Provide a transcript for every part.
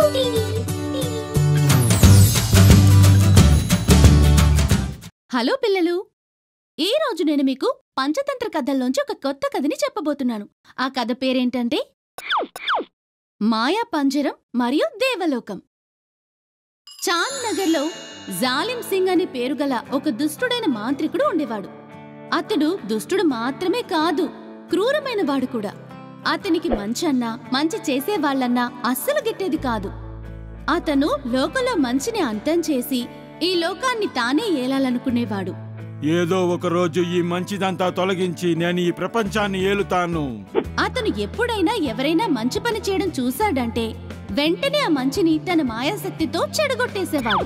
hello పిల్లలు ఈ రోజు నేను మీకు పంచతంత్ర కథల్లోంచి ఒక కొత్త కథని చెప్పబోతున్నాను ఆ కథ పేరేంటంటే మాయా పంజరం మరియు దేవలోకం చాంద్ నగర్లో జాలిం సింగ్ అనే పేరుగల ఒక దుష్టుడైన మాంత్రికుడు ఉండేవాడు అతడు దుష్టుడు మాత్రమే కాదు క్రూరమైన వాడు కూడా అతనికి మంచన్నా మంచి చేసేవాళ్లన్నా అస్సలు గిట్టేది కాదు అతను లోకంలో మంచిని అంతం చేసి ఈ లోకాన్ని తానే ఏలాలనుకునేవాడు ఏదో ఒక రోజు ఈ మంచిదంతా తొలగించి నేను ఈ ప్రపంచాన్ని ఏలుతాను అతను ఎప్పుడైనా ఎవరైనా మంచి పని చేయడం చూశాడంటే వెంటనే ఆ మంచిని తన మాయాశక్తితో చెడగొట్టేసేవాడు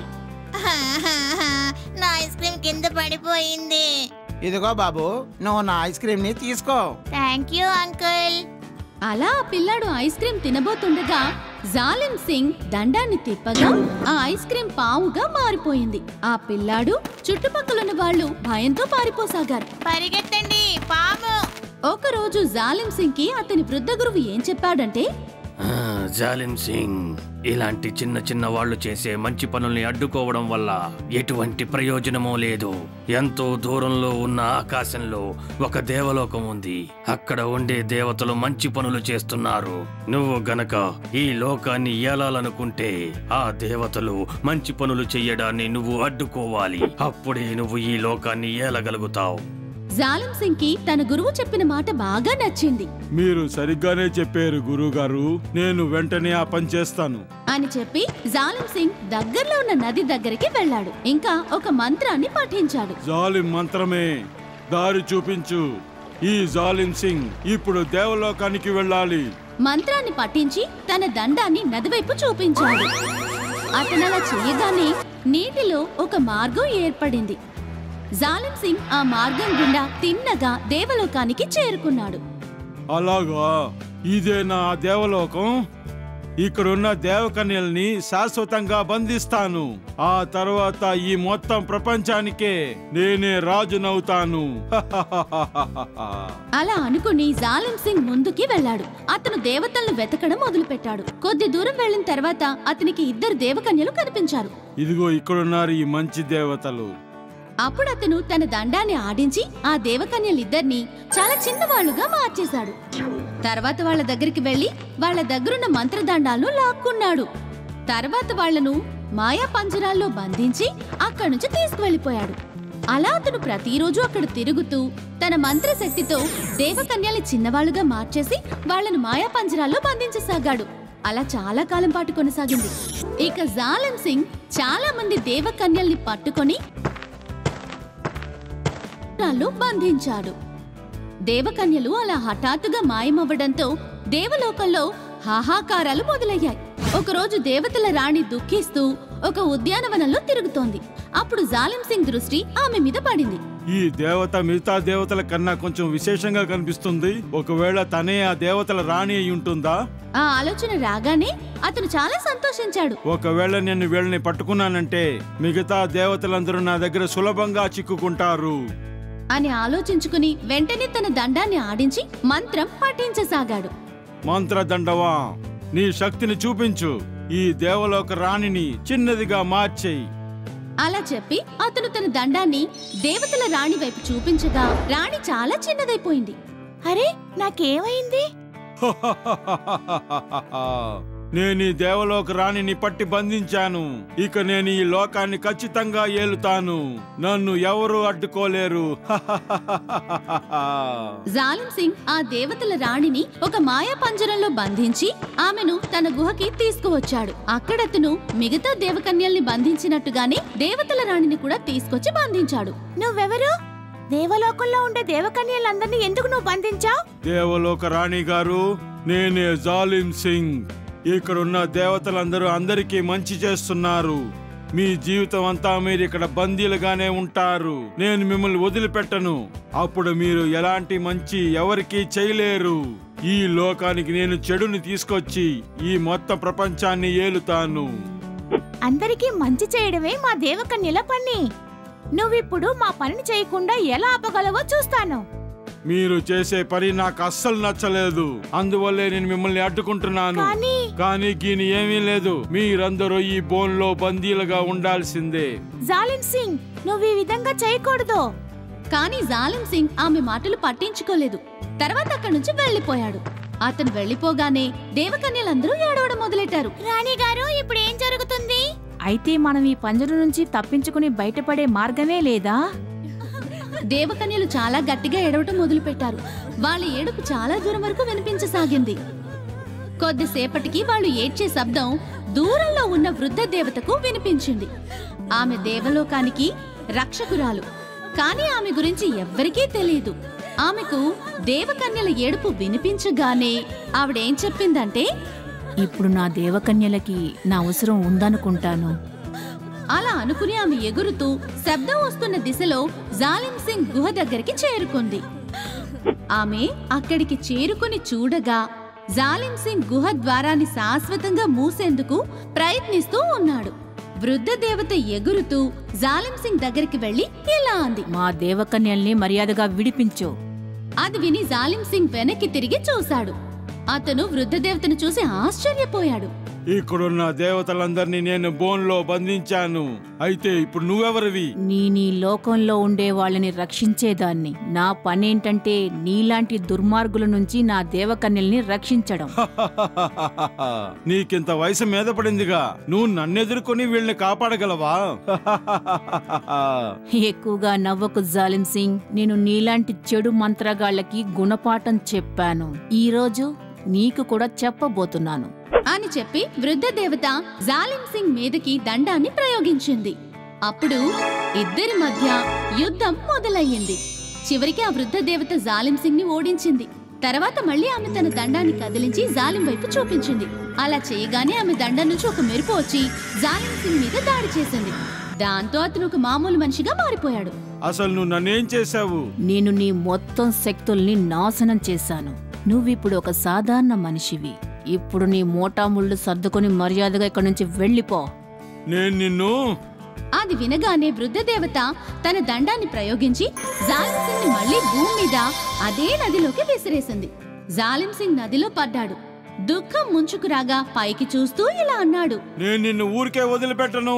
నా ఐస్ క్రీమ్ కింద పడిపోయింది ఇదిగో బాబు నువ్వు నా ఐస్ క్రీమ్ ని తీసుకో థ్యాంక్ యూ అంకుల్ అలా ఆ పిల్లాడు ఐస్ క్రీం తినబోతుండగా జాలిం సింగ్ దండాన్ని తిప్పగా ఆ ఐస్ క్రీం పావుగా మారిపోయింది ఆ పిల్లాడు చుట్టుపక్కలున్న వాళ్ళు భయంతో పారిపోసాగారు పరిగెత్తండి పాము ఒకరోజు జాలిం సింగ్ కి అతని వృద్ధ గురువు ఏం చెప్పాడంటే ఆ, జాలిం సింగ్ ఇలాంటి చిన్న చిన్న వాళ్ళు చేసే మంచి పనుల్ని అడ్డుకోవడం వల్ల ఎటువంటి ప్రయోజనమూ లేదు ఎంతో దూరంలో ఉన్న ఆకాశంలో ఒక దేవలోకం ఉంది అక్కడ ఉండే దేవతలు మంచి పనులు చేస్తున్నారు నువ్వు గనక ఈ లోకాన్ని ఏలాలనుకుంటే ఆ దేవతలు మంచి పనులు చెయ్యడాన్ని నువ్వు అడ్డుకోవాలి అప్పుడే నువ్వు ఈ లోకాన్ని ఏలగలుగుతావు జాలిం సింగ్ కి తన గురువు చెప్పిన మాట బాగా నచ్చింది మీరు సరిగ్గానే చెప్పారు గురువుగారు నేను వెంటనే ఆ పని చేస్తాను అని చెప్పి జాలిం సింగ్ దగ్గరలో ఉన్న నది దగ్గరికి వెళ్ళాడు ఇంకా ఒక మంత్రాన్ని పఠించాడు జాలిం మంత్రమే దారి చూపించు ఈ జాలిం సింగ్ ఇప్పుడు దేవలోకానికి వెళ్ళాలి మంత్రాన్ని పఠించి తన దండాన్ని నదివైపు చూపించాడు అతను అలా చేయగానే నీటిలో ఒక మార్గం ఏర్పడింది జాలిం సింగ్ ఆ మార్గం గుండా తిన్నగా దేవలోకానికి చేరుకున్నాడు అలాగా ఇదే నా దేవలోకం ఇక్కడున్న దేవకన్యల్ని శాశ్వతంగా బంధిస్తాను ఆ తర్వాత ఈ మొత్తం ప్రపంచానికే నేనే రాజునవుతాను అలా అనుకుని జాలిం సింగ్ ముందుకి వెళ్ళాడు అతను దేవతలను వెతకడం మొదలుపెట్టాడు కొద్ది దూరం వెళ్ళిన తర్వాత అతనికి ఇద్దరు దేవకన్యలు కనిపించారు ఇదిగో ఇక్కడున్నారు ఈ మంచి దేవతలు అప్పుడు అతను తన దండాన్ని ఆడించి ఆ దేవకన్యలిద్దరినీ చాలా చిన్నవాళ్లుగా మార్చేశాడు తర్వాత వాళ్ళ దగ్గరికి వెళ్లి వాళ్ళ దగ్గరున్న మంత్రదండాలను లాక్కున్నాడు తర్వాత వాళ్లను మాయా పంజరాల్లో బంధించి అక్కడి నుంచి తీసుకువెళ్లిపోయాడు అలా అతను ప్రతిరోజు అక్కడ తిరుగుతూ తన మంత్రశక్తితో దేవకన్యల్ని చిన్నవాళ్లుగా మార్చేసి వాళ్ళను మాయా పంజరాల్లో బంధించసాగాడు అలా చాలా కాలం పాటు కొనసాగింది ఇక జాలం సింగ్ చాలా మంది దేవకన్యల్ని పట్టుకొని రాళ్ళు బంధించాడు దేవకన్యలు అలా హఠాత్తుగా మాయమవ్వడంతో దేవలోకంలో హాహాకారాలు మొదలయ్యాయి ఒకరోజు దేవతల రాణి దుఃఖిస్తూ ఒక ఉద్యానవనంలో తిరుగుతోంది అప్పుడు జాలిం సింగ్ దృష్టి ఆమె మీద పడింది ఈ దేవత మిగతా దేవతల కన్నా కొంచెం విశేషంగా కనిపిస్తుంది ఒకవేళ తనే ఆ దేవతల రాణి అయి ఉంటుందా ఆ ఆలోచన రాగానే అతను చాలా సంతోషించాడు ఒకవేళ నేను వీళ్ళని పట్టుకున్నానంటే మిగతా దేవతలందరూ నా దగ్గర సులభంగా చిక్కుకుంటారు అని ఆలోచించుకుని వెంటనే తన దండాన్ని ఆడించి మంత్రం పఠించసాగాడు మంత్రదండవా నీ శక్తిని చూపించు ఈ దేవలోక రాణిని చిన్నదిగా మార్చేయి అలా చెప్పి అతను తన దండాన్ని దేవతల రాణి వైపు చూపించగా రాణి చాలా చిన్నదైపోయింది అరే నాకేమైంది నేను ఈ దేవలోక రాణిని పట్టి బంధించాను ఇక నేను ఈ లోకాన్ని ఖచ్చితంగా ఏలుతాను నన్ను ఎవరు అడ్డుకోలేరు జాలిం సింగ్ ఆ దేవతల రాణిని ఒక మాయా పంజరంలో బంధించి ఆమెను తన గుహకి తీసుకువచ్చాడు అక్కడతను మిగతా దేవకన్యల్ని బంధించినట్టుగానే దేవతల రాణిని కూడా తీసుకొచ్చి బంధించాడు నువ్వెవరు దేవలోకంలో ఉండే దేవకన్యలందరినీ ఎందుకు నువ్వు బంధించావు దేవలోక రాణి గారు నేనే జాలిం సింగ్ ఇక్కడున్న దేవతలందరూ అందరికీ మంచి చేస్తున్నారు మీ జీవితం అంతా మీరు ఇక్కడ బందీలుగానే ఉంటారు నేను మిమ్మల్ని వదిలిపెట్టను అప్పుడు మీరు ఎలాంటి మంచి ఎవరికీ చేయలేరు ఈ లోకానికి నేను చెడుని తీసుకొచ్చి ఈ మొత్తం ప్రపంచాన్ని ఏలుతాను అందరికీ మంచి చేయడమే మా దేవకన్యల పని నువ్విప్పుడు మా పనిని చేయకుండా ఎలా ఆపగలవో చూస్తాను మీరు చేసే పని నాకు అస్సలు నచ్చలేదు అందువల్లే నేను మిమ్మల్ని అడ్డుకుంటున్నాను కానీ కానీ గీని ఏమీ లేదు మీరందరూ ఈ బోన్లో బందీలుగా ఉండాల్సిందే జాలిం సింగ్ నువ్వు ఈ విధంగా చేయకూడదు కానీ జాలిం సింగ్ ఆమె మాటలు పట్టించుకోలేదు తర్వాత అక్కడి నుంచి వెళ్లిపోయాడు అతను వెళ్లిపోగానే దేవకన్యలందరూ ఏడవడం మొదలెట్టారు రాణి గారు ఇప్పుడు ఏం జరుగుతుంది అయితే మనం ఈ పంజరం నుంచి తప్పించుకుని బయటపడే మార్గమే లేదా దేవకన్యలు చాలా గట్టిగా ఏడవటం మొదలుపెట్టారు వాళ్ళ ఏడుపు చాలా దూరం వరకు వినిపించసాగింది కొద్దిసేపటికి వాళ్ళు ఏడ్చే శబ్దం దూరంలో ఉన్న వృద్ధ దేవతకు వినిపించింది ఆమె దేవలోకానికి రక్షకురాలు కానీ ఆమె గురించి ఎవ్వరికీ తెలియదు ఆమెకు దేవకన్యల ఏడుపు వినిపించగానే ఆవిడేం చెప్పిందంటే ఇప్పుడు నా దేవకన్యలకి నా అవసరం ఉందనుకుంటాను అలా అనుకుని ఆమె ఎగురుతూ శబ్దం వస్తున్న దిశలో జాలిం సింగ్ గుహ దగ్గరికి చేరుకుంది ఆమె అక్కడికి చేరుకుని చూడగా జాలిం సింగ్ గుహ ద్వారాన్ని శాశ్వతంగా మూసేందుకు ప్రయత్నిస్తూ ఉన్నాడు వృద్ధ దేవత ఎగురుతూ జాలిం సింగ్ దగ్గరికి వెళ్లి ఇలా అంది మా దేవకన్యల్ని మర్యాదగా విడిపించు అది విని జాలిం సింగ్ వెనక్కి తిరిగి చూశాడు అతను వృద్ధ దేవతను చూసి ఆశ్చర్యపోయాడు ఇక్కడున్న దేవతలందరినీ నేను బోన్లో బంధించాను అయితే ఇప్పుడు నువ్వెవరివి నేను ఈ లోకంలో ఉండే వాళ్ళని రక్షించేదాన్ని నా పనేంటంటే నీలాంటి దుర్మార్గుల నుంచి నా దేవకన్యల్ని రక్షించడం నీకింత వయసు మీద పడిందిగా నువ్వు నన్నెదుర్కొని వీళ్ళని కాపాడగలవా ఎక్కువగా నవ్వకు జాలిం సింగ్ నేను నీలాంటి చెడు మంత్రగాళ్ళకి గుణపాఠం చెప్పాను ఈ రోజు నీకు కూడా చెప్పబోతున్నాను అని చెప్పి వృద్ధ దేవత జాలిం సింగ్ మీదకి దండాన్ని ప్రయోగించింది అప్పుడు ఇద్దరి మధ్య యుద్ధం మొదలయ్యింది చివరికి ఆ వృద్ధ దేవత జాలిం సింగ్ ని ఓడించింది తర్వాత మళ్ళీ ఆమె తన దండాన్ని కదిలించి జాలిం వైపు చూపించింది అలా చేయగానే ఆమె దండం నుంచి ఒక మెరుపు వచ్చి జాలిం సింగ్ మీద దాడి చేసింది దాంతో అతను ఒక మామూలు మనిషిగా మారిపోయాడు అసలు నువ్వు నన్నేం చేశావు నేను నీ మొత్తం శక్తుల్ని నాశనం చేశాను నువ్విప్పుడు ఒక సాధారణ మనిషివి ఇప్పుడు నీ మోటాముళ్ళు సర్దుకొని మర్యాదగా ఇక్కడి నుంచి వెళ్ళిపో నేను నిన్ను అది వినగానే వృద్ధ దేవత తన దండాన్ని ప్రయోగించి జాలిం సింగ్ ని మళ్ళీ భూమి మీద అదే నదిలోకి విసిరేసింది జాలిం సింగ్ నదిలో పడ్డాడు దుఃఖం ముంచుకురాగా పైకి చూస్తూ ఇలా అన్నాడు నేను నిన్ను ఊరికే వదిలిపెట్టను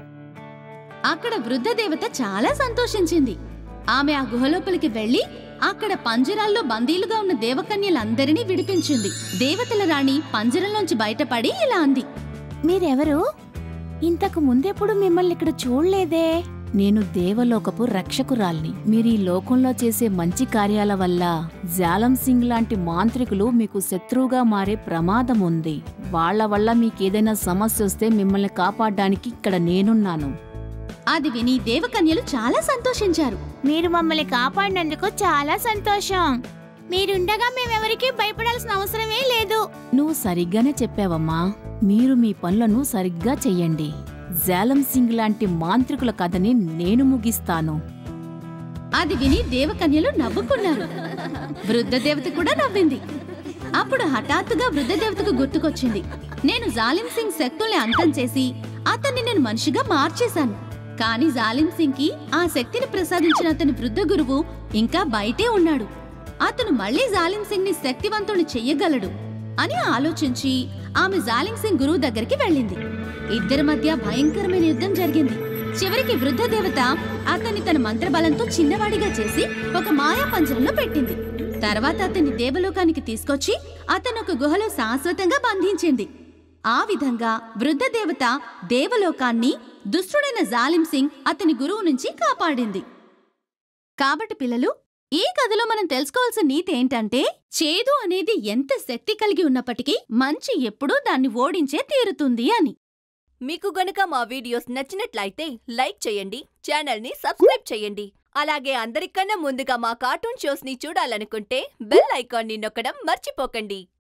అక్కడ వృద్ధ దేవత చాలా సంతోషించింది ఆమె ఆ గుహలోపలికి వెళ్లి అక్కడ పంజరాల్లో బందీలుగా ఉన్న దేవకన్యలందరినీ విడిపించింది దేవతల రాణి పంజరంలోంచి బయటపడి ఇలా అంది మీరెవరు ఇంతకు ముందెప్పుడు మిమ్మల్ని ఇక్కడ చూడలేదే నేను దేవలోకపు రక్షకురాల్ని మీరు ఈ లోకంలో చేసే మంచి కార్యాల వల్ల జాలం సింగ్ లాంటి మాంత్రికులు మీకు శత్రువుగా మారే ప్రమాదం ఉంది వాళ్ళ వల్ల మీకేదైనా సమస్య వస్తే మిమ్మల్ని కాపాడడానికి ఇక్కడ నేనున్నాను అది విని దేవకన్యలు చాలా సంతోషించారు మీరు మమ్మల్ని కాపాడినందుకు చాలా సంతోషం మీరుండగా మేమెవరికీ భయపడాల్సిన అవసరమే లేదు నువ్వు సరిగ్గానే చెప్పావమ్మా మీరు మీ పనులను సరిగ్గా చెయ్యండి జాలం సింగ్ లాంటి మాంత్రికుల కథని నేను ముగిస్తాను అది విని దేవకన్యలు నవ్వుకున్నారు వృద్ధ దేవత కూడా నవ్వింది అప్పుడు హఠాత్తుగా వృద్ధ దేవతకు గుర్తుకొచ్చింది నేను జాలిం సింగ్ శక్తుల్ని అంతం చేసి అతన్ని నేను మనిషిగా మార్చేశాను కానీ జాలిం సింగ్ కి ఆ శక్తిని ప్రసాదించిన అతని వృద్ధ గురువు ఇంకా బయటే ఉన్నాడు అతను మళ్ళీ జాలిం సింగ్ ని శక్తివంతుని చెయ్యగలడు అని ఆలోచించి ఆమె జాలిం సింగ్ గురువు దగ్గరికి వెళ్ళింది ఇద్దరి మధ్య భయంకరమైన యుద్ధం జరిగింది చివరికి వృద్ధ దేవత అతన్ని తన మంత్రబలంతో చిన్నవాడిగా చేసి ఒక మాయా పంజరంలో పెట్టింది తర్వాత అతన్ని దేవలోకానికి తీసుకొచ్చి అతను ఒక గుహలో శాశ్వతంగా బంధించింది ఆ విధంగా వృద్ధ దేవత దేవలోకాన్ని దుష్టుడైన జాలిం సింగ్ అతని గురువు నుంచి కాపాడింది కాబట్టి పిల్లలు ఈ కథలో మనం తెలుసుకోవాల్సిన నీతి ఏంటంటే చేదు అనేది ఎంత శక్తి కలిగి ఉన్నప్పటికీ మంచి ఎప్పుడూ దాన్ని ఓడించే తీరుతుంది అని మీకు గనుక మా వీడియోస్ నచ్చినట్లయితే లైక్ చేయండి ఛానల్ని సబ్స్క్రైబ్ చేయండి అలాగే అందరికన్నా ముందుగా మా కార్టూన్ షోస్ ని చూడాలనుకుంటే బెల్ ఐకాన్ని నొక్కడం మర్చిపోకండి